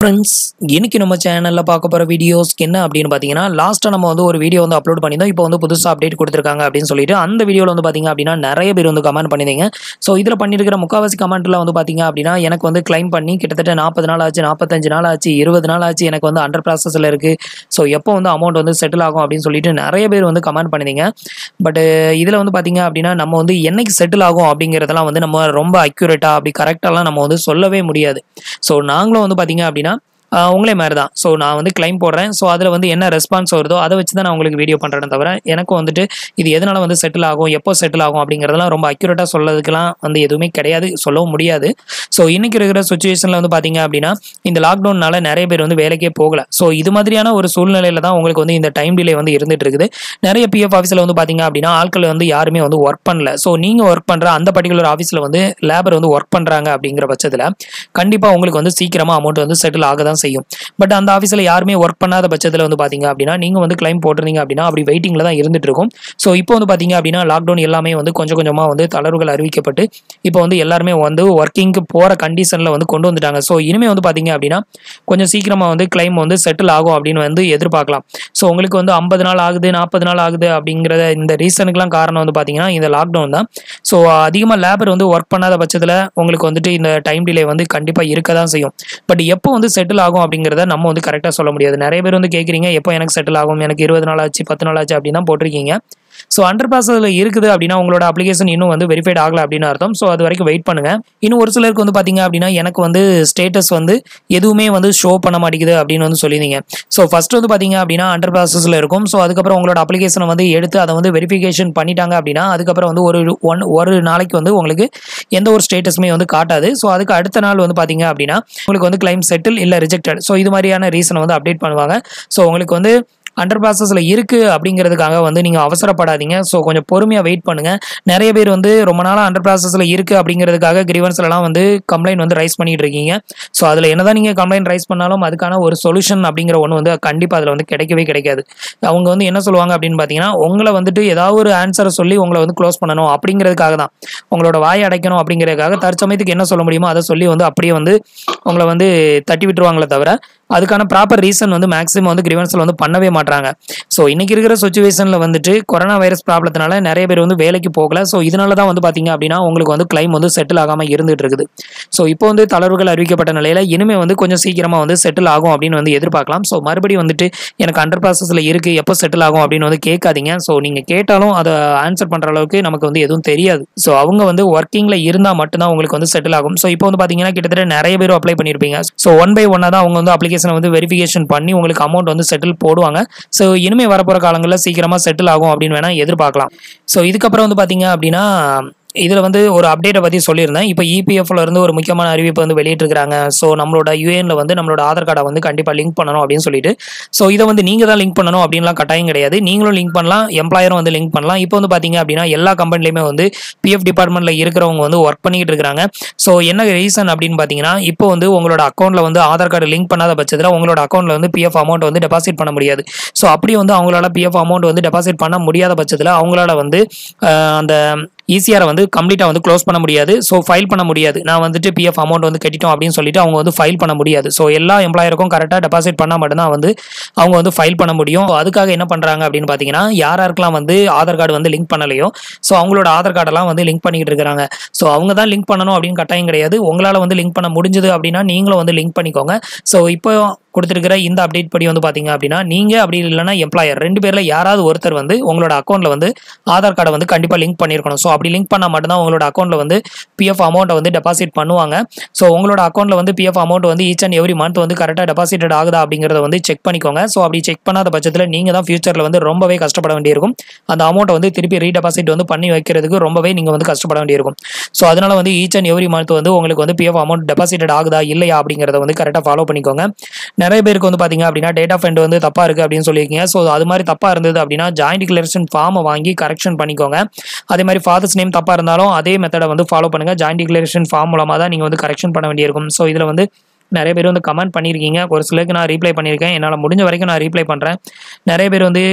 friends இன்னைக்கு நம்ம சேனலில் பார்க்க போகிற வீடியோஸ்க்கு என்ன அப்படின்னு பார்த்தீங்கன்னா லாஸ்ட்டாக நம்ம வந்து ஒரு வீடியோ வந்து அப்லோட் பண்ணியிருந்தோம் இப்போ வந்து புதுசாக அப்டேட் கொடுத்துருக்காங்க அப்படின்னு சொல்லிட்டு அந்த வீடியோவில் வந்து பார்த்தீங்க அப்படின்னா நிறைய பேர் வந்து கமெண்ட் பண்ணியிருந்தீங்க ஸோ இதில் பண்ணியிருக்கிற முக்காவாசி கமெண்ட்டில் வந்து பார்த்தீங்க அப்படின்னா எனக்கு வந்து கிளைம் பண்ணி கிட்டத்தட்ட நாற்பது நாள் ஆச்சு நாற்பத்தஞ்சு நாள் ஆச்சு இருபது நாள் ஆச்சு எனக்கு வந்து அண்டர் ப்ராசஸில் இருக்குது ஸோ எப்போ வந்து அமௌண்ட் வந்து செட்டில் ஆகும் அப்படின்னு சொல்லிட்டு நிறைய பேர் வந்து கமெண்ட் பண்ணியிருந்தீங்க பட் இதில் வந்து பார்த்தீங்க அப்படின்னா நம்ம வந்து என்னைக்கு செட்டில் ஆகும் அப்படிங்கிறதெல்லாம் வந்து நம்ம ரொம்ப அக்யூரேட்டாக அப்படி கரெக்டாலாம் நம்ம வந்து சொல்லவே முடியாது ஸோ நாங்களும் வந்து பார்த்தீங்க அப்படின்னா ஆஹ் உங்களே மாதிரி தான் ஸோ நான் வந்து கிளைம் போடுறேன் ஸோ அதில் வந்து என்ன ரெஸ்பான்ஸ் வருதோ அதை வச்சு தான் நான் உங்களுக்கு வீடியோ பண்ணுறேன் தவிர எனக்கும் வந்துட்டு இது எதனால் வந்து செட்டில் ஆகும் எப்போ செட்டில் ஆகும் அப்படிங்கிறதெல்லாம் ரொம்ப அக்யூரேட்டாக சொல்லதுக்கெல்லாம் வந்து எதுவுமே கிடையாது சொல்லவும் முடியாது ஸோ இன்றைக்கி இருக்கிற சுச்சுவேஷனில் வந்து பார்த்தீங்க அப்படின்னா இந்த லாக்டவுன்னால நிறைய பேர் வந்து வேலைக்கே போகல ஸோ இது மாதிரியான ஒரு சூழ்நிலையில தான் உங்களுக்கு வந்து இந்த டைம் டிலே வந்து இருந்துட்டு இருக்குது நிறைய பிஎஃப் ஆஃபீஸில் வந்து பார்த்தீங்க அப்படின்னா ஆட்கள் வந்து யாருமே வந்து ஒர்க் பண்ணல ஸோ நீங்கள் ஒர்க் பண்ணுற அந்த பர்டிகுலர் ஆஃபீஸில் வந்து லேபர் வந்து ஒர்க் பண்ணுறாங்க அப்படிங்கிற பட்சத்தில் கண்டிப்பாக உங்களுக்கு வந்து சீக்கிரமாக அமௌண்ட் வந்து செட்டில் ஆக தான் செய்யும் பட் அந்த ஆஃபீஸில் யாருமே ஒர்க் பண்ணாத பட்சத்தில் வந்து பார்த்தீங்க அப்படின்னா நீங்கள் வந்து கிளைம் போட்டிருந்தீங்க அப்படின்னா அப்படி வெயிட்டிங்கில் தான் இருந்துட்டு இருக்கும் ஸோ இப்போ வந்து பார்த்தீங்க அப்படின்னா லாக்டவுன் எல்லாமே வந்து கொஞ்சம் கொஞ்சமாக வந்து தளர்வுகள் அறிவிக்கப்பட்டு இப்போ வந்து எல்லாருமே வந்து ஒர்க்கிங்க்கு போகிற கண்டிஷனில் வந்து கொண்டு வந்துட்டாங்க ஸோ இனிமேல் வந்து பார்த்தீங்க அப்படின்னா கொஞ்சம் சீக்கிரமாக வந்து கிளைம் வந்து செட்டில் ஆகும் அப்படின்னு வந்து எதிர்பார்க்கலாம் ஸோ உங்களுக்கு வந்து ஐம்பது நாள் ஆகுது நாற்பது நாள் ஆகுது அப்படிங்கிற இந்த ரீசனுக்குலாம் காரணம் வந்து பார்த்தீங்கன்னா இந்த லாக்டவுன் தான் ஸோ அதிகமாக லேபர் வந்து ஒர்க் பண்ணாத பட்சத்தில் உங்களுக்கு வந்துட்டு இந்த டைம் டிலே வந்து கண்டிப்பாக இருக்க தான் செய்யும் பட் எப்போ வந்து செட்டில் ஆகும் அப்படிங்கிறத நம்ம வந்து கரெக்டாக சொல்ல முடியாது நிறைய பேர் வந்து கேட்குறீங்க எப்போ எனக்கு செட்டில் ஆகும் எனக்கு இருபது நாள் ஆச்சு பத்து நாள் ஆச்சு அப்படின்னு தான் போட்டிருக்கீங்க ஸோ அண்டர் ப்ராசஸில் இருக்குது அப்படின்னா உங்களோட அப்ளிகேஷன் இன்னும் வந்து வெரிஃபைட் ஆகல அப்படின்னு அர்த்தம் ஸோ அது வரைக்கும் வெயிட் பண்ணுங்க இன்னும் ஒரு சிலருக்கு வந்து பார்த்தீங்க அப்படின்னா எனக்கு வந்து ஸ்டேட்டஸ் வந்து எதுவுமே வந்து ஷோ பண்ண மாட்டேங்குது அப்படின்னு வந்து சொல்லியிருந்தீங்க ஸோ ஃபர்ஸ்ட் வந்து பார்த்தீங்க அப்படின்னா அண்டர் ப்ராசஸில் இருக்கும் ஸோ அதுக்கப்புறம் உங்களோட அப்ளிகேஷனை வந்து எடுத்து அதை வந்து வெரிஃபிகேஷன் பண்ணிட்டாங்க அப்படின்னா அதுக்கப்புறம் வந்து ஒரு ஒன் ஒரு நாளைக்கு வந்து உங்களுக்கு எந்த ஒரு ஸ்டேட்டஸுமே வந்து காட்டாது ஸோ அதுக்கு அடுத்த நாள் வந்து பார்த்தீங்க அப்படின்னா உங்களுக்கு வந்து கிளைம் செட்டில் இல்லை ரிஜெக்டட் ஸோ இது மாதிரியான ரீசனை வந்து அப்டேட் பண்ணுவாங்க ஸோ உங்களுக்கு வந்து அண்டர் ப்ராசஸில் இருக்குது அப்படிங்கிறதுக்காக வந்து நீங்கள் அவசரப்படாதீங்க ஸோ கொஞ்சம் பொறுமையாக வெயிட் பண்ணுங்கள் நிறைய பேர் வந்து ரொம்ப நாளாக அண்டர் ப்ராசஸில் இருக்குது அப்படிங்கிறதுக்காக கிரிவன்ஸ்லலாம் வந்து கம்ப்ளைண்ட் வந்து ரைஸ் பண்ணிட்டு இருக்கீங்க ஸோ அதில் என்னதான் நீங்கள் கம்ப்ளைண்ட் ரைஸ் பண்ணாலும் அதுக்கான ஒரு சொல்யூஷன் அப்படிங்கிற ஒன்று வந்து கண்டிப்பாக அதில் வந்து கிடைக்கவே கிடைக்காது அவங்க வந்து என்ன சொல்லுவாங்க அப்படின்னு பார்த்தீங்கன்னா உங்களை வந்துட்டு ஏதாவது ஒரு ஆன்சரை சொல்லி உங்களை வந்து க்ளோஸ் பண்ணணும் அப்படிங்கிறதுக்காக தான் உங்களோட வாய் அடைக்கணும் அப்படிங்கிறதுக்காக தற்சமயத்துக்கு என்ன சொல்ல முடியுமோ அதை சொல்லி வந்து அப்படியே வந்து உங்களை வந்து தட்டி விட்டுருவாங்களே தவிர அதுக்கான ப்ராப்பர் ரீசன் வந்து மேக்ஸிமம் வந்து கிரிவன்ஸில் வந்து பண்ணவே மாட்டாங்க ஸோ இன்னைக்கு இருக்கிற சுச்சுவேஷனில் வந்துட்டு கொரோனா வைரஸ் ப்ராப்ளத்தினால நிறைய பேர் வந்து வேலைக்கு போகல ஸோ இதனால தான் வந்து பார்த்தீங்க அப்படின்னா உங்களுக்கு வந்து கிளைம் வந்து செட்டில் ஆகாமல் இருந்துட்டு இருக்குது ஸோ இப்போ வந்து தளர்வுகள் அறிவிக்கப்பட்ட நிலையில் இனிமேல் வந்து கொஞ்சம் சீக்கிரமாக வந்து செட்டில் ஆகும் அப்படின்னு வந்து எதிர்பார்க்கலாம் ஸோ மறுபடியும் வந்துட்டு எனக்கு அண்டர் ப்ராசஸில் இருக்குது எப்போ செட்டில் ஆகும் அப்படின்னு வந்து கேட்காதீங்க ஸோ நீங்கள் கேட்டாலும் அதை ஆன்சர் பண்ணுற அளவுக்கு நமக்கு வந்து எதுவும் தெரியாது ஸோ அவங்க வந்து ஒர்க்கிங்கில் இருந்தால் மட்டும்தான் உங்களுக்கு வந்து செட்டில் ஆகும் ஸோ இப்போ வந்து பார்த்தீங்கன்னா கிட்டத்தட்ட நிறைய பேர் அப்ளை பண்ணியிருப்பீங்க ஸோ ஒன் பை ஒன்னாக தான் அவங்க வந்து அப்ளிகேஷனை வந்து வெரிஃபிகேஷன் பண்ணி உங்களுக்கு அமௌண்ட் வந்து செட்டில் போடுவாங்க ஸோ இனிமேல் வரப்போகிற காலங்களில் சீக்கிரமாக செட்டில் ஆகும் அப்படின்னு வேணால் எதிர்பார்க்கலாம் ஸோ இதுக்கப்புறம் வந்து பார்த்தீங்க அப்படின்னா இதில் வந்து ஒரு அப்டேட்டை பற்றி சொல்லியிருந்தேன் இப்போ இபிஎஃப்ல இருந்து ஒரு முக்கியமான அறிவிப்பு வந்து வெளியிட்டிருக்காங்க ஸோ நம்மளோட யூஏனில் வந்து நம்மளோட ஆதார் கார்டை வந்து கண்டிப்பாக லிங்க் பண்ணணும் அப்படின்னு சொல்லிட்டு ஸோ இதை வந்து நீங்கள் தான் லிங்க் பண்ணணும் அப்படின்லாம் கட்டாயம் கிடையாது நீங்களும் லிங்க் பண்ணலாம் எம்ப்ளாயரும் வந்து லிங்க் பண்ணலாம் இப்போ வந்து பார்த்தீங்க அப்படின்னா எல்லா கம்பெனிலையுமே வந்து பிஎஃப் டிபார்ட்மெண்ட்டில் இருக்கிறவங்க வந்து ஒர்க் பண்ணிக்கிட்டு இருக்காங்க ஸோ என்ன ரீசன் அப்படின்னு பார்த்தீங்கன்னா இப்போ வந்து உங்களோட அக்கௌண்ட்டில் வந்து ஆதார் கார்டு லிங்க் பண்ணாத பட்சத்தில் உங்களோட அக்கௌண்ட்டில் வந்து பிஎஃப் அமௌண்ட் வந்து டெபாசிட் பண்ண முடியாது ஸோ அப்படி வந்து அவங்களால பிஎஃப் அமௌண்ட் வந்து டெபாசிட் பண்ண முடியாத பட்சத்தில் அவங்களால வந்து ஆஹ், அந்த ஈஸியாக வந்து கம்ப்ளீட்டாக வந்து க்ளோஸ் பண்ண முடியாது ஸோ ஃபைல் பண்ண முடியாது நான் வந்துட்டு பிஎஃப் அமௌண்ட் வந்து கட்டிட்டோம் அப்படின்னு சொல்லிட்டு அவங்க வந்து ஃபைல் பண்ண முடியாது ஸோ எல்லா எம்ப்ளாயருக்கும் கரெக்டாக டெபாசிட் பண்ணால் மட்டும்தான் வந்து அவங்க வந்து ஃபைல் பண்ண முடியும் So, அதுக்காக என்ன பண்ணுறாங்க அப்படின்னு பார்த்தீங்கன்னா யார் யாருக்கெல்லாம் வந்து ஆதார் கார்டு வந்து லிங்க் பண்ணலையோ ஸோ அவங்களோட ஆதார் கார்டெல்லாம் வந்து லிங்க் பண்ணிக்கிட்டு இருக்காங்க ஸோ அவங்க தான் லிங்க் பண்ணணும் அப்படின்னு கட்டாயம் கிடையாது உங்களால் வந்து லிங்க் பண்ண முடிஞ்சது அப்படின்னா நீங்களும் வந்து லிங்க் பண்ணிக்கோங்க ஸோ இப்போ கொடுத்துருக்கிற இந்த அப்டேட் படி வந்து பார்த்தீங்க அப்படின்னா நீங்கள் அப்படி இல்லைன்னா எம்ப்ளாயர் ரெண்டு பேரில் யாராவது ஒருத்தர் வந்து உங்களோட அக்கௌண்ட்டில் வந்து ஆதார் கார்டை வந்து கண்டிப்பாக லிங்க் பண்ணியிருக்கணும் ஸோ அப்படி லிங்க் பண்ணால் மட்டும்தான் உங்களோட அக்கௌண்ட்டில் வந்து பிஎஃப் அமௌண்ட்டை வந்து டெபாசிட் பண்ணுவாங்க ஸோ உங்களோட அக்கௌண்ட்டில் வந்து பிஎஃப் அமௌண்ட் வந்து ஈச் அண்ட் எவ்ரி மந்த் வந்து கரெக்டாக டெபாசிட்டட் ஆகுதா அப்படிங்கிறத வந்து செக் பண்ணிக்கோங்க ஸோ அப்படி செக் பண்ணாத பட்சத்தில் நீங்கள் தான் ஃபியூச்சரில் வந்து ரொம்பவே கஷ்டப்பட வேண்டியிருக்கும் அந்த அமௌண்ட்டை வந்து திருப்பி ரீடெபாசிட் வந்து பண்ணி வைக்கிறதுக்கு ரொம்பவே நீங்கள் வந்து கஷ்டப்பட வேண்டியிருக்கும் ஸோ அதனால வந்து ஈச் அண்ட் எவ்ரி மந்த் வந்து உங்களுக்கு வந்து பிஎஃப் அமௌண்ட் டெபாசிட்டட் ஆகுதா இல்லையா அப்படிங்கிறத வந்து கரெக்டாக ஃபாலோ பண்ணிக்கோங்க நிறைய பேருக்கு வந்து பார்த்தீங்க அப்படின்னா டேட் ஆஃப் எண்ட் வந்து தப்பாக இருக்குது அப்படின்னு சொல்லியிருக்கீங்க ஸோ அது மாதிரி தப்பாக இருந்தது அப்படின்னா ஜாயிண்ட் டிக்ளரேஷன் ஃபார்மை வாங்கி கரெக்ஷன் பண்ணிக்கோங்க அதே மாதிரி ஃபாதர்ஸ் நேம் தப்பாக இருந்தாலும் அதே மெத்தடை வந்து ஃபாலோ பண்ணுங்கள் ஜாயிண்ட் டிக்ளரேஷன் ஃபார்ம் மூலமாக தான் நீங்கள் வந்து கரெக்ஷன் பண்ண வேண்டியிருக்கும் ஸோ இதில் வந்து நிறைய பேர் வந்து கமெண்ட் பண்ணியிருக்கீங்க ஒரு சிலருக்கு நான் ரீப்ளை பண்ணியிருக்கேன் என்னால் முடிஞ்ச வரைக்கும் நான் ரீப்ளை பண்ணுறேன் நிறைய பேர் வந்து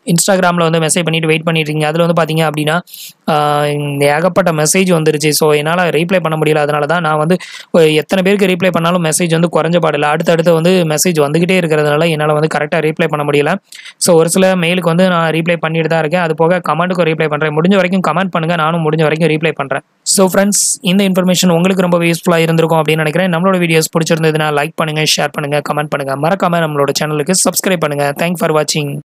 இன்ஸ்டாகிராமில் வந்து மெசேஜ் பண்ணிட்டு வெயிட் பண்ணிட்டு இருக்கீங்க அதில் வந்து பார்த்தீங்க அப்படின்னா ஆஹ் இந்த ஏகப்பட்ட மெசேஜ் வந்துருச்சு ஸோ என்னால் ரீப்ளை பண்ண முடியல அதனால தான் நான் வந்து ஒரு எத்தனை பேருக்கு ரீப்ளை பண்ணாலும் மெசேஜ் வந்து குறைஞ்ச பாடில்லை அடுத்தடுத்து வந்து மெசேஜ் வந்துக்கிட்டே இருக்கிறதுனால என்னால் வந்து கரெக்டாக ரீப்ளை பண்ண முடியல ஸோ ஒரு சில மெயிலுக்கு வந்து நான் ரீப்ளை பண்ணிட்டு தான் இருக்கேன் அது போக கமெண்ட்டுக்கும் ரீப்ளை பண்ணுறேன் முடிஞ்ச வரைக்கும் கமெண்ட் பண்ணுங்கள் நானும் முடிஞ்ச வரைக்கும் ரீப்ளை பண்ணுறேன் ஸோ ஃப்ரெண்ட்ஸ் இந்த இன்ஃபர்மேஷன் உங்களுக்கு ரொம்ப யூஸ்ஃபுல்லாக இருந்திருக்கும் அப்படின்னு நினைக்கிறேன் நம்மளோட வீடியோஸ் பிடிச்சிருந்ததுன்னா லைக் பண்ணுங்கள் ஷேர் பண்ணுங்கள் கமெண்ட் பண்ணுங்கள் மறக்காமல் நம்மளோட சேனலுக்கு சப்ஸ்கிரைப் பண்ணுங்கள் தேங்க் ஃபார் வாட்சிங்